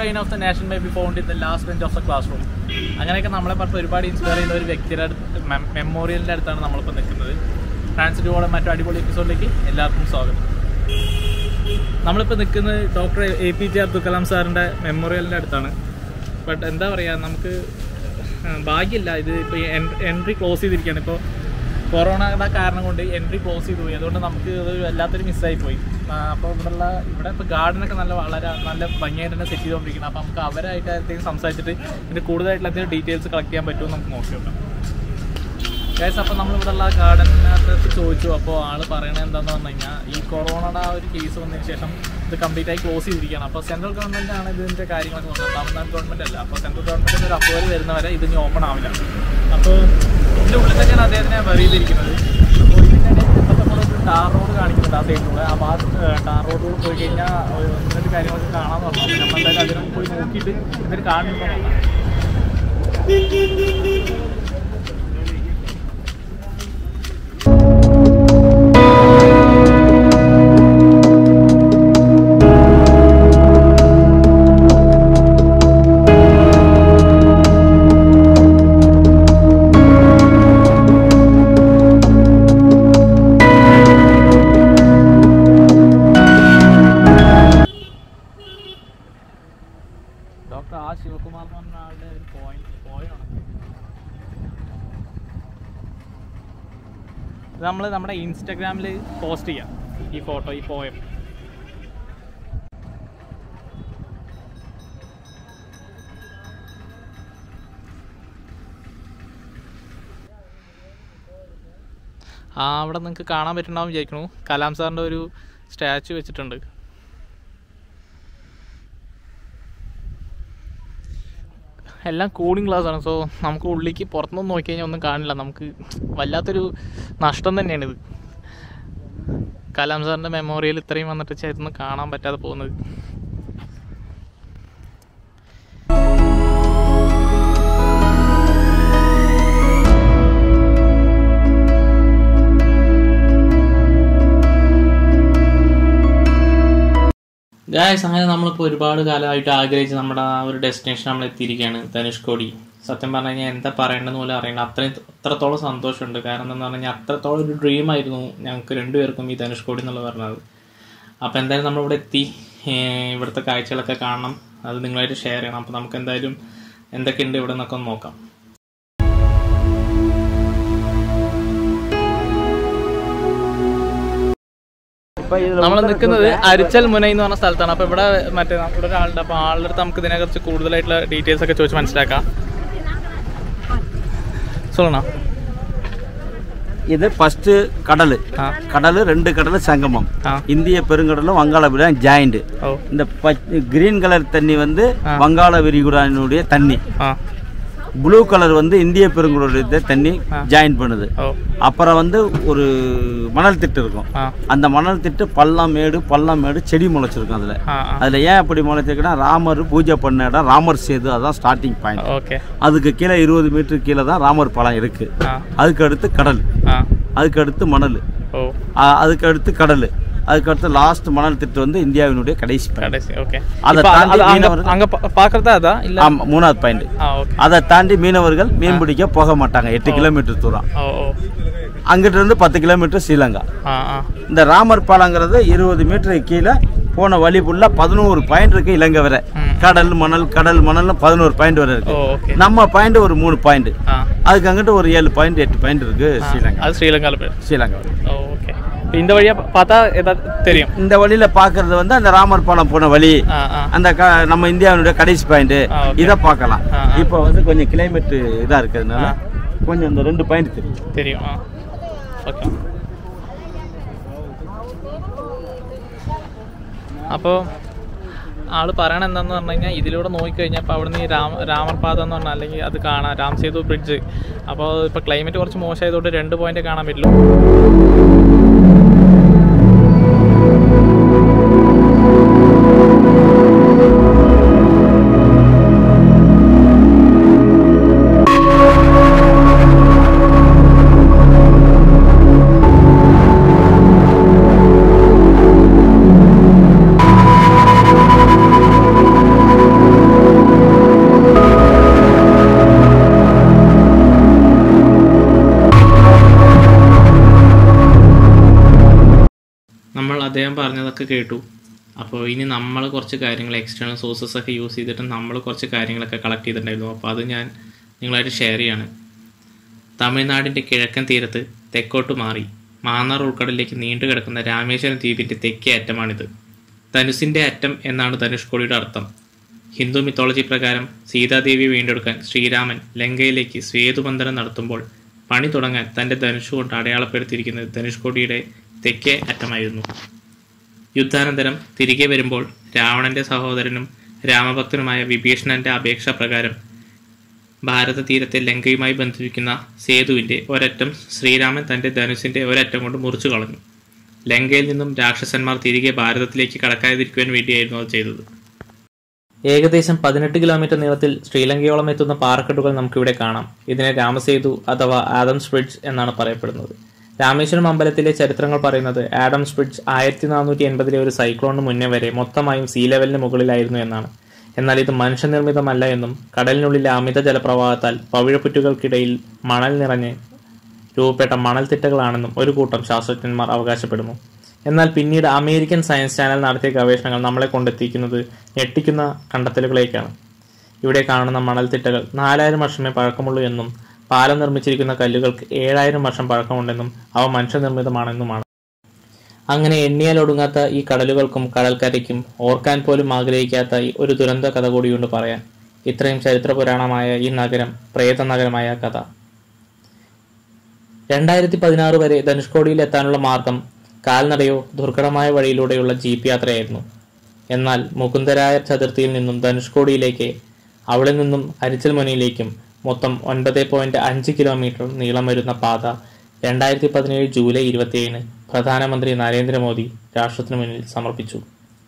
brain of the nation may be found in the last bench of the classroom അങ്ങനെയൊക്കെ നമ്മളെ പറഞ്ഞ് ഒരുപാട് inspire ചെയ്യുന്ന ഒരു വ്യക്തിയുടെ അടുത്ത് മെമ്മോറിയലിൻ്റെ അടുത്താണ് നമ്മളിപ്പോൾ നിൽക്കുന്നത് ട്രാൻസിറ്റോടെ മറ്റു അടിപൊളി എപ്പിസോഡിലേക്ക് എല്ലാവർക്കും സ്വാഗതം നമ്മളിപ്പോൾ നിൽക്കുന്നത് doctor A P J Abdul Kalam സാറിൻ്റെ മെമ്മോറിയലിൻ്റെ അടുത്താണ് ബട്ട് എന്താ പറയുക നമുക്ക് ഭാഗ്യമില്ല ഇത് ഇപ്പോൾ എൻട്രി ക്ലോസ് ചെയ്തിരിക്കുകയാണ് ഇപ്പോൾ കൊറോണയുടെ കാരണം കൊണ്ട് എൻട്രി ക്ലോസ് ചെയ്തു പോയി അതുകൊണ്ട് നമുക്ക് ഇത് വല്ലാത്തൊരു മിസ്സായി പോയി അപ്പോൾ ഇവിടെയുള്ള ഇവിടെ ഇപ്പോൾ ഗാർഡനൊക്കെ നല്ല വളരെ നല്ല ഭംഗിയായിട്ട് തന്നെ സെറ്റ് ചെയ്തുകൊണ്ടിരിക്കുന്നത് അപ്പോൾ നമുക്ക് അവരായിട്ട് എന്തെങ്കിലും സംസാരിച്ചിട്ട് ഇതിൻ്റെ കൂടുതലായിട്ടുള്ള എന്തെങ്കിലും ഡീറ്റെയിൽസ് കളക്ട് ചെയ്യാൻ പറ്റുമോ നമുക്ക് നോക്കി നോക്കാം ഗൈസ് അപ്പോൾ നമ്മളിവിടെ ഉള്ള ഗാർഡനകത്ത് ചോദിച്ചു അപ്പോൾ ആൾ പറയണത് എന്താണെന്ന് പറഞ്ഞു കഴിഞ്ഞാൽ ഈ കൊറോണയുടെ ആ ഒരു കേസ് വന്നതിന് ശേഷം ഇത് കംപ്ലീറ്റ് ആയി ക്ലോസ് ചെയ്തിരിക്കുകയാണ് അപ്പോൾ സെൻട്രൽ ഗവൺമെൻറ് ആണ് ഇതിൻ്റെ കാര്യങ്ങളൊക്കെ നോക്കുന്നത് തമിഴ്നാട് ഗവൺമെൻറ് അല്ല അപ്പോൾ സെൻട്രൽ ഗവൺമെൻറ്റിൻ്റെ ഒരു അപ്രൂവൽ വരുന്നവരെ ഇത് ഇനി ഓപ്പൺ ആവില്ല അപ്പോൾ ഇതിൻ്റെ ഉള്ളിൽ തന്നെയാണ് അദ്ദേഹത്തിനെ വെറി ചെയ്തിരിക്കുന്നത് അപ്പോൾ ഇതിൻ്റെ ഇടയിൽ ഇപ്പോഴത്തെ നമ്മൾ ഒരു ടാർ റോഡ് കാണിക്കുന്നുണ്ട് ആ സൈഡിലൂടെ ആ ഭാഗത്ത് ടാർ റോഡിലൂടെ പോയി കഴിഞ്ഞാൽ ഒരു ഒന്ന് രണ്ട് കാര്യങ്ങളൊക്കെ കാണാമെന്ന് പറഞ്ഞു അപ്പോൾ നമ്മൾ എന്തായാലും അതിനൊക്കെ പോയി നോക്കിയിട്ട് എന്തെങ്കിലും കാണുന്നുണ്ടോ നോക്കാം ഡോക്ടർ ആ ശിവകുമാർ എന്ന് പറഞ്ഞ ആളുടെ ഒരു പോയിന്റ് പോയാണ് ഇത് നമ്മൾ നമ്മുടെ ഇൻസ്റ്റഗ്രാമിൽ പോസ്റ്റ് ചെയ്യാം ഈ ഫോട്ടോ ഈ പോയം ആ അവിടെ നിങ്ങൾക്ക് കാണാൻ പറ്റുന്നുണ്ടാവും വിചാരിക്കണു കലാം സാറിൻ്റെ ഒരു സ്റ്റാച്ചു വെച്ചിട്ടുണ്ട് എല്ലാം കൂളിംഗ് ഗ്ലാസ് ആണ് സോ നമുക്ക് ഉള്ളിലേക്ക് പുറത്തുനിന്ന് നോക്കി കഴിഞ്ഞാൽ ഒന്നും കാണില്ല നമുക്ക് വല്ലാത്തൊരു നഷ്ടം തന്നെയാണിത് കലാം സാറിൻ്റെ മെമ്മോറിയൽ ഇത്രയും വന്നിട്ട് ചേർന്ന് കാണാൻ പറ്റാതെ പോകുന്നത് ഗായസ് അങ്ങനെ നമ്മളിപ്പോൾ ഒരുപാട് കാലമായിട്ട് ആഗ്രഹിച്ച് നമ്മുടെ ആ ഒരു ഡെസ്റ്റിനേഷൻ നമ്മൾ എത്തിയിരിക്കുകയാണ് ധനുഷ്കോടി സത്യം പറഞ്ഞു കഴിഞ്ഞാൽ എന്താ പറയേണ്ടതെന്ന് പോലും അറിയണ്ട അത്രയും അത്രത്തോളം സന്തോഷമുണ്ട് കാരണം എന്താണെന്ന് പറഞ്ഞു കഴിഞ്ഞാൽ അത്രത്തോളം ഒരു ഡ്രീം ആയിരുന്നു ഞങ്ങൾക്ക് രണ്ടുപേർക്കും ഈ ധനുഷ്കോടി എന്നുള്ളത് പറഞ്ഞത് അപ്പോൾ എന്തായാലും നമ്മളിവിടെ എത്തി ഏർ ഇവിടുത്തെ കാഴ്ചകളൊക്കെ കാണണം അത് നിങ്ങളായിട്ട് ഷെയർ ചെയ്യണം അപ്പോൾ നമുക്ക് എന്തായാലും എന്തൊക്കെയുണ്ട് ഇവിടെ നിന്നൊക്കെ ഒന്ന് നോക്കാം നമ്മൾ നിൽക്കുന്നത് അരിച്ചൽ മുനൈ എന്ന് പറഞ്ഞ സ്ഥലത്താണ് അപ്പോൾ ഇവിടെ മറ്റേ നമ്മുടെ ഒരാളുണ്ട് അപ്പോൾ ആളുടെ അടുത്ത് നമുക്ക് ഇതിനെക്കുറിച്ച് കൂടുതലായിട്ടുള്ള ഡീറ്റെയിൽസ് ഒക്കെ ചോദിച്ച് മനസ്സിലാക്കാം சொல்லணா இது ஃபர்ஸ்ட் கடல் ஆ. கடல் ரெண்டு கடல் சங்கமம் ஆ. இந்திய பெருங்கடலும் வங்காள விரிகுடா ஜாயிண்ட் ஓ இந்த கிரீன் கலர் தண்ணி வந்து ஆ. வங்காள விரிகுடானுடைய தண்ணி ஆ ப்ளூ கலர் வந்து இந்திய பெருங்கடலுடைய தண்ணி ஆ. ஜாயின் பண்ணுது ஓ அப்புறம் வந்து ஒரு மணல் திட்டு இருக்கும் ஆ அந்த மணல் திட்டு பள்ளம் மேடு பள்ளம் மேடு செடி முளைச்சிருக்கும் அதில் ஆ ஆ அதில் ஏன் அப்படி முளைச்சிருக்குன்னா ராமர் பூஜை பண்ண இடம் ராமர் சேது அதான் ஸ்டார்டிங் பாயிண்ட் ஓகே அதுக்கு கீழே இருபது மீட்டர் கீழே தான் ராமர் பாலம் இருக்குது ஆ அதுக்கு அடுத்து கடல் ஆ அதுக்கு அடுத்து மணல் ஓ ஆ, அதுக்கு அடுத்து கடல் அதுக்கு அடுத்து லாஸ்ட் மணல் திட்டு வந்து இந்தியாவினுடைய கடைசி பாயிண்ட் கடைசி ஓகே அதை இப்போ தாண்டி அது அங்கே மீனவர்கள் அங்கே பார்க்குறதா அதா இல்லை ஆமா மூணாவது பாயிண்ட் ஆ ஓகே அதை தாண்டி மீனவர்கள் மீன் பிடிக்க போக மாட்டாங்க எட்டு கிலோமீட்டர் தூரம் ஓ ஓ அங்கிட்ட இருந்து பத்து கிலோமீட்டர் ஸ்ரீலங்கா ஆ ஆ இந்த ராமர் பாலங்கிறது இருபது மீட்டருக்கு கீழே போன வழி ஃபுல்லாக பதினோரு பாயிண்ட் இருக்கு இலங்கை வரை ம். கடல் மணல் கடல் மணல்னு பதினோரு பாயிண்ட் வரை ஓ இருக்கு ஓகே நம்ம பாயிண்ட் ஒரு மூணு பாயிண்ட் ஆ அதுக்கு அங்கிட்ட ஒரு ஏழு பாயிண்ட் எட்டு பாயிண்ட் இருக்கு ஆ. ஸ்ரீலங்கா அது ஸ்ரீலங்காவில் போய் ஸ்ரீலங்கா வரை. ஓ ஓகே இப்போ இந்த வழியாக பார்த்தா ஏதாவது தெரியும் இந்த வழியில பாக்குறது வந்து அந்த ராமர் பாலம் போன வழி ஆ ஆ அந்த க- நம்ம இந்தியாவினுடைய கடைசி பாயிண்ட் ஆ, okay. இதை பார்க்கலாம் ஆ, ஆ. இப்போ வந்து கொஞ்சம் கிளைமேட் இதா இருக்கிறதுனால ஆ. கொஞ்சம் இந்த ரெண்டு பாயிண்ட் தெரியும் தெரியும் ஆ ഓക്കെ അപ്പോൾ ആള് പറയണ എന്താന്ന് പറഞ്ഞു കഴിഞ്ഞാൽ ഇതിലൂടെ നോക്കിക്കഴിഞ്ഞാൽ അപ്പോൾ അവിടെ നിന്ന് ഈ രാമ രാമർപാത എന്ന് പറഞ്ഞാൽ അല്ലെങ്കിൽ അത് കാണാം രാം സേതു ബ്രിഡ്ജ് അപ്പോൾ ഇപ്പോൾ ക്ലൈമറ്റ് കുറച്ച് മോശമായതുകൊണ്ട് രണ്ട് പോയിന്റ് കാണാൻ പറ്റുള്ളൂ അദ്ദേഹം പറഞ്ഞതൊക്കെ കേട്ടു അപ്പോൾ ഇനി നമ്മൾ കുറച്ച് കാര്യങ്ങൾ എക്സ്റ്റേണൽ സോഴ്സസ് ഒക്കെ യൂസ് ചെയ്തിട്ട് നമ്മൾ കുറച്ച് കാര്യങ്ങളൊക്കെ കളക്ട് ചെയ്തിട്ടുണ്ടായിരുന്നു അപ്പോൾ അത് ഞാൻ നിങ്ങളായിട്ട് ഷെയർ ചെയ്യാണ് തമിഴ്നാടിൻ്റെ കിഴക്കൻ തീരത്ത് തെക്കോട്ട് മാറി മാന്നാർ ഉൾക്കടലിലേക്ക് നീണ്ടു കിടക്കുന്ന രാമേശ്വരം ദ്വീപിൻ്റെ തെക്കേ അറ്റമാണിത് ധനുസിൻ്റെ അറ്റം എന്നാണ് ധനുഷ്കോടിയുടെ അർത്ഥം ഹിന്ദു മിത്തോളജി പ്രകാരം സീതാദേവിയെ വീണ്ടെടുക്കാൻ ശ്രീരാമൻ ലങ്കയിലേക്ക് സേതുബന്ധനം നടത്തുമ്പോൾ പണി തുടങ്ങാൻ തൻ്റെ ധനുഷ് കൊണ്ട് അടയാളപ്പെടുത്തിയിരിക്കുന്നത് ധനുഷ്കോടിയുടെ തെക്കേ അറ്റമായിരുന്നു യുദ്ധാനന്തരം തിരികെ വരുമ്പോൾ രാവണന്റെ സഹോദരനും രാമഭക്തനുമായ വിഭീഷണന്റെ അപേക്ഷ പ്രകാരം ഭാരത തീരത്തെ ലങ്കയുമായി ബന്ധിപ്പിക്കുന്ന സേതുവിന്റെ ഒരറ്റം ശ്രീരാമൻ തന്റെ ധനുസിന്റെ ഒരറ്റം കൊണ്ട് മുറിച്ചു കളഞ്ഞു ലങ്കയിൽ നിന്നും രാക്ഷസന്മാർ തിരികെ ഭാരതത്തിലേക്ക് കടക്കാതിരിക്കുവാൻ വേണ്ടിയായിരുന്നു അത് ചെയ്തത് ഏകദേശം പതിനെട്ട് കിലോമീറ്റർ നീളത്തിൽ ശ്രീലങ്കയോളം എത്തുന്ന പാറക്കെട്ടുകൾ നമുക്കിവിടെ കാണാം ഇതിനെ രാമസേതു അഥവാ ആദംസ് ബ്രിഡ്ജ് എന്നാണ് പറയപ്പെടുന്നത് രാമേശ്വരം അമ്പലത്തിലെ ചരിത്രങ്ങൾ പറയുന്നത് ആഡംസ് ബ്രിഡ്ജ് ആയിരത്തി നാനൂറ്റി എൺപതിലെ ഒരു സൈക്ലോണിന് മുന്നേ വരെ മൊത്തമായും സീ ലെവലിന് മുകളിലായിരുന്നു എന്നാണ് എന്നാൽ ഇത് മനുഷ്യനിർമ്മിതമല്ല എന്നും കടലിനുള്ളിലെ അമിത ജലപ്രവാഹത്താൽ പവിഴപ്പുറ്റുകൾക്കിടയിൽ മണൽ നിറഞ്ഞ് രൂപപ്പെട്ട മണൽത്തിട്ടകളാണെന്നും ഒരു കൂട്ടം ശാസ്ത്രജ്ഞന്മാർ അവകാശപ്പെടുന്നു എന്നാൽ പിന്നീട് അമേരിക്കൻ സയൻസ് ചാനൽ നടത്തിയ ഗവേഷണങ്ങൾ നമ്മളെ കൊണ്ടെത്തിക്കുന്നത് ഞെട്ടിക്കുന്ന കണ്ടെത്തലുകളേക്കാണ് ഇവിടെ കാണുന്ന മണൽത്തിട്ടകൾ നാലായിരം വർഷമേ പഴക്കമുള്ളൂ എന്നും പാലം നിർമ്മിച്ചിരിക്കുന്ന കല്ലുകൾക്ക് ഏഴായിരം വർഷം പഴക്കമുണ്ടെന്നും അവ മനുഷ്യനിർമ്മിതമാണെന്നുമാണ് അങ്ങനെ എണ്ണിയാൽ ഒടുങ്ങാത്ത ഈ കടലുകൾക്കും കടൽക്കരയ്ക്കും ഓർക്കാൻ പോലും ആഗ്രഹിക്കാത്ത ഈ ഒരു ദുരന്ത കഥ കൂടിയുണ്ട് പറയാൻ ഇത്രയും ചരിത്രപുരാണമായ ഈ നഗരം പ്രേത നഗരമായ കഥ രണ്ടായിരത്തി പതിനാറ് വരെ ധനുഷ്കോടിയിൽ എത്താനുള്ള മാർഗം കാൽനടയോ ദുർഘടമായ വഴിയിലൂടെയുള്ള ജീപ്പ് യാത്രയായിരുന്നു എന്നാൽ മുകുന്ദരായ ചതുർത്ഥിയിൽ നിന്നും ധനുഷ്കോടിയിലേക്ക് അവിടെ നിന്നും അരിച്ചൽ മുനയിലേക്കും മൊത്തം ഒൻപത് പോയിന്റ് അഞ്ച് കിലോമീറ്റർ നീളം വരുന്ന പാത രണ്ടായിരത്തി പതിനേഴ് ജൂലൈ ഇരുപത്തിയേഴിന് പ്രധാനമന്ത്രി നരേന്ദ്രമോദി രാഷ്ട്രത്തിനു മുന്നിൽ സമർപ്പിച്ചു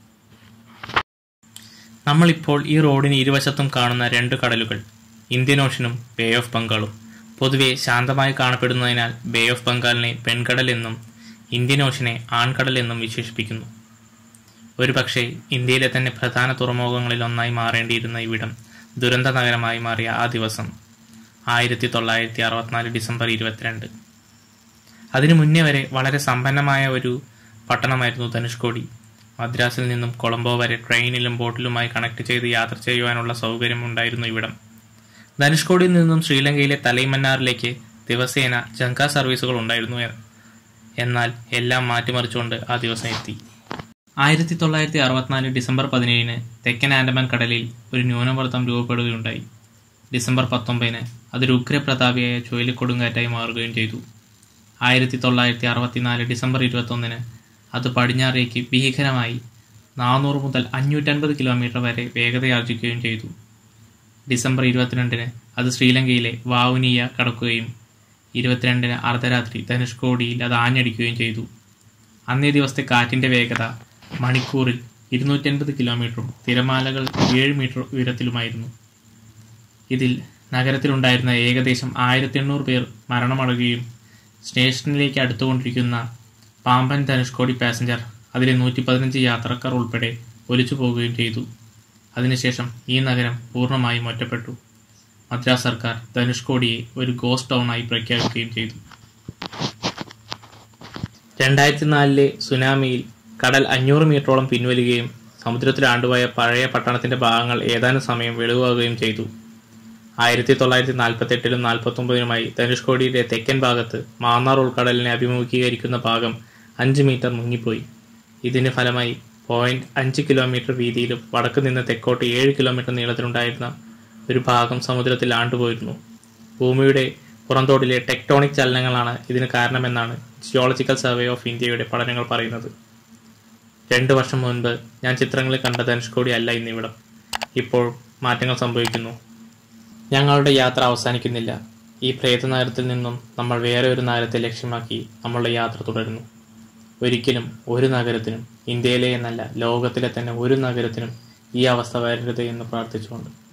നമ്മളിപ്പോൾ ഈ റോഡിന് ഇരുവശത്തും കാണുന്ന രണ്ട് കടലുകൾ ഇന്ത്യൻ ഓഷനും ബേ ഓഫ് ബംഗാളും പൊതുവെ ശാന്തമായി കാണപ്പെടുന്നതിനാൽ ബേ ഓഫ് ബംഗാളിനെ പെൺകടൽ എന്നും ഇന്ത്യൻ ഓഷനെ ആൺകടൽ എന്നും വിശേഷിപ്പിക്കുന്നു ഒരുപക്ഷെ ഇന്ത്യയിലെ തന്നെ പ്രധാന തുറമുഖങ്ങളിൽ ഒന്നായി മാറേണ്ടിയിരുന്ന ഇവിടം ദുരന്ത നഗരമായി മാറിയ ആ ദിവസം ആയിരത്തി തൊള്ളായിരത്തി അറുപത്തിനാല് ഡിസംബർ ഇരുപത്തിരണ്ട് അതിനു മുന്നേ വരെ വളരെ സമ്പന്നമായ ഒരു പട്ടണമായിരുന്നു ധനുഷ്കോടി മദ്രാസിൽ നിന്നും കൊളംബോ വരെ ട്രെയിനിലും ബോട്ടിലുമായി കണക്ട് ചെയ്ത് യാത്ര ചെയ്യുവാനുള്ള സൗകര്യം ഉണ്ടായിരുന്നു ഇവിടം ധനുഷ്കോടിയിൽ നിന്നും ശ്രീലങ്കയിലെ തലൈമന്നാറിലേക്ക് ദിവസേന ജങ്ക സർവീസുകൾ ഉണ്ടായിരുന്നു എന്നാൽ എല്ലാം മാറ്റിമറിച്ചുകൊണ്ട് ആ ദിവസം എത്തി ആയിരത്തി തൊള്ളായിരത്തി അറുപത്തിനാല് ഡിസംബർ പതിനേഴിന് തെക്കൻ ആൻഡമാൻ കടലിൽ ഒരു ന്യൂനമർദ്ദം രൂപപ്പെടുകയുണ്ടായി ഡിസംബർ പത്തൊമ്പതിന് അതൊരു ഉഗ്രപ്രതാപിയായ ചുഴലിക്കൊടുങ്കാറ്റായി മാറുകയും ചെയ്തു ആയിരത്തി തൊള്ളായിരത്തി അറുപത്തിനാല് ഡിസംബർ ഇരുപത്തൊന്നിന് അത് പടിഞ്ഞാറേക്ക് ഭീകരമായി നാനൂറ് മുതൽ അഞ്ഞൂറ്റൻപത് കിലോമീറ്റർ വരെ വേഗതയാർജിക്കുകയും ചെയ്തു ഡിസംബർ ഇരുപത്തിരണ്ടിന് അത് ശ്രീലങ്കയിലെ വാവുനിയ കടക്കുകയും ഇരുപത്തിരണ്ടിന് അർദ്ധരാത്രി ധനുഷ്കോടിയിൽ അത് ആഞ്ഞടിക്കുകയും ചെയ്തു അന്നേ ദിവസത്തെ കാറ്റിൻ്റെ വേഗത മണിക്കൂറിൽ ഇരുന്നൂറ്റൻപത് കിലോമീറ്ററും തിരമാലകൾ ഏഴ് മീറ്റർ ഉയരത്തിലുമായിരുന്നു ഇതിൽ നഗരത്തിലുണ്ടായിരുന്ന ഏകദേശം ആയിരത്തി എണ്ണൂറ് പേർ മരണമടയുകയും സ്റ്റേഷനിലേക്ക് അടുത്തുകൊണ്ടിരിക്കുന്ന പാമ്പൻ ധനുഷ്കോടി പാസഞ്ചർ അതിലെ നൂറ്റി പതിനഞ്ച് യാത്രക്കാർ ഉൾപ്പെടെ ഒലിച്ചു പോകുകയും ചെയ്തു അതിനുശേഷം ഈ നഗരം പൂർണ്ണമായും ഒറ്റപ്പെട്ടു മദ്രാസ് സർക്കാർ ധനുഷ്കോടിയെ ഒരു ഗോസ്റ്റ് ടൗണായി പ്രഖ്യാപിക്കുകയും ചെയ്തു രണ്ടായിരത്തി നാലിലെ സുനാമിയിൽ കടൽ അഞ്ഞൂറ് മീറ്ററോളം പിൻവലിക്കുകയും സമുദ്രത്തിൽ ആണ്ടുപോയ പഴയ പട്ടണത്തിന്റെ ഭാഗങ്ങൾ ഏതാനും സമയം വെളിവാകുകയും ചെയ്തു ആയിരത്തി തൊള്ളായിരത്തി നാൽപ്പത്തി എട്ടിലും നാൽപ്പത്തി ഒമ്പതിനുമായി ധനുഷ്കോടിയുടെ തെക്കൻ ഭാഗത്ത് മാന്നാർ ഉൾക്കടലിനെ അഭിമുഖീകരിക്കുന്ന ഭാഗം അഞ്ച് മീറ്റർ മുങ്ങിപ്പോയി ഇതിന് ഫലമായി പോയിന്റ് അഞ്ച് കിലോമീറ്റർ വീതിയിലും വടക്ക് നിന്ന് തെക്കോട്ട് ഏഴ് കിലോമീറ്റർ നീളത്തിലുണ്ടായിരുന്ന ഒരു ഭാഗം സമുദ്രത്തിൽ ആണ്ടുപോയിരുന്നു ഭൂമിയുടെ പുറന്തോടിലെ ടെക്ടോണിക് ചലനങ്ങളാണ് ഇതിന് കാരണമെന്നാണ് ജിയോളജിക്കൽ സർവേ ഓഫ് ഇന്ത്യയുടെ പഠനങ്ങൾ പറയുന്നത് രണ്ട് വർഷം മുൻപ് ഞാൻ ചിത്രങ്ങളിൽ കണ്ട ധനുഷ്കോടി അല്ല ഇന്നിവിടം ഇപ്പോൾ മാറ്റങ്ങൾ സംഭവിക്കുന്നു ഞങ്ങളുടെ യാത്ര അവസാനിക്കുന്നില്ല ഈ പ്രേത നഗരത്തിൽ നിന്നും നമ്മൾ വേറെ ഒരു നഗരത്തെ ലക്ഷ്യമാക്കി നമ്മളുടെ യാത്ര തുടരുന്നു ഒരിക്കലും ഒരു നഗരത്തിനും ഇന്ത്യയിലെ എന്നല്ല ലോകത്തിലെ തന്നെ ഒരു നഗരത്തിനും ഈ അവസ്ഥ വരരുത് എന്ന് പ്രാർത്ഥിച്ചുകൊണ്ട്